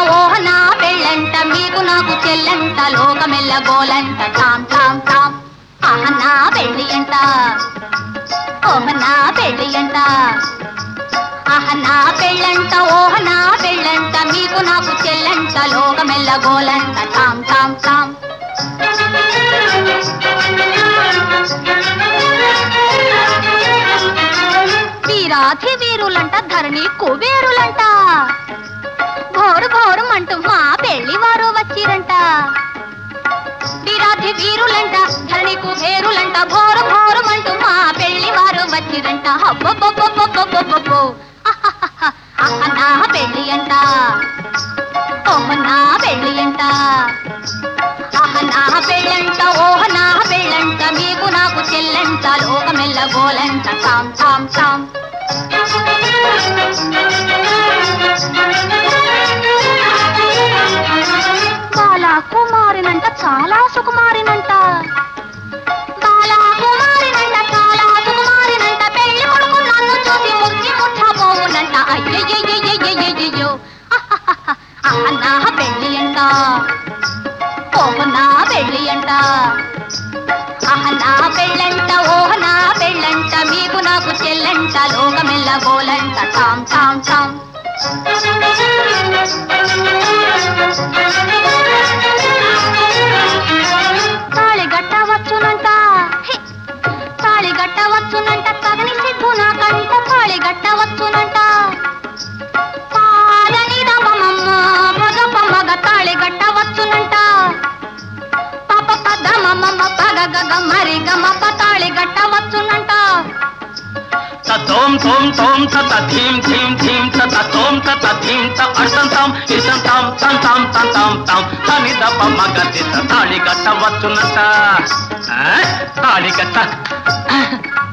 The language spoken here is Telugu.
ఓహ నా పెళ్ళంట మీకు నాకు చెల్లంట లోకమెల్ల గోలంట టామ్ టామ్ టామ్ ఆహ నా పెళ్ళి అంట ఓహ నా పెళ్ళి అంట ఆహ నా పెళ్ళంట ఓహ నా పెళ్ళంట మీకు నాకు చెల్లంట లోకమెల్ల గోలంట టామ్ టామ్ టామ్ వీరాధి వీరులంట ధరణి కుబేరులంట ఘోరు ఘోరం అంటూ మా పెళ్లి వారు వచ్చిరంట వీరాధి వీరులంట ధరణి కుబేరులంట ఘోరు ఘోరం అంటూ మా పెళ్లి వారు వచ్చిరంట హబ్బబ్బబ్బబ్బబ్బబ్బబ్బో. అహహహ. అహ నా పెళ్లి అంట ఓహ నా పెళ్లి అంట ఆహ నా పెళ్ళంట ఓహ నా పెళ్ళంట మీకు నాకు చెల్లంట లోకమెల్ల గోలంట టామ్ టామ్ టామ్ బాలా కుమారినంట చాలా సుకుమారినంట బాలా కుమారినంట చాలా సుకుమారినంట పెళ్లి కొడుకు నన్ను చూసి మురిసి ముచ్చబోవునంట అయ్యయ్యయ్యయ్యయ్యయ్యో అహ నా పెళ్ళి అంట ఓహ నా పెళ్ళి అంట ఆహ నా పెళ్ళంట ఓహ నా పెళ్ళంట మీకు నాకు చెల్లంట లోకమెల్ల గోలంట టామ్ టామ్ టామ్ తాళి గట్టవచ్చునంట హి! తాళి గట్టవచ్చునంట తగని సిగ్గు నాకంట తాళి గట్టవచ్చునంట పాదని రమమమ్మ మగప మగ తాళి గట్టవచ్చునంట పాప పద మమ్మ పగ గగ మరి గమ తాళి గట్టవచ్చునంట తోం తోం తోం తత ధీం ధీం ధీం తత తోం తత ధీం త అర్థం తాం ఇసం తాం తం తాం తం తాం తాం తని దప మగ దిశ తాళి కట్టవచ్చునట ఆ? తాళి కట్ట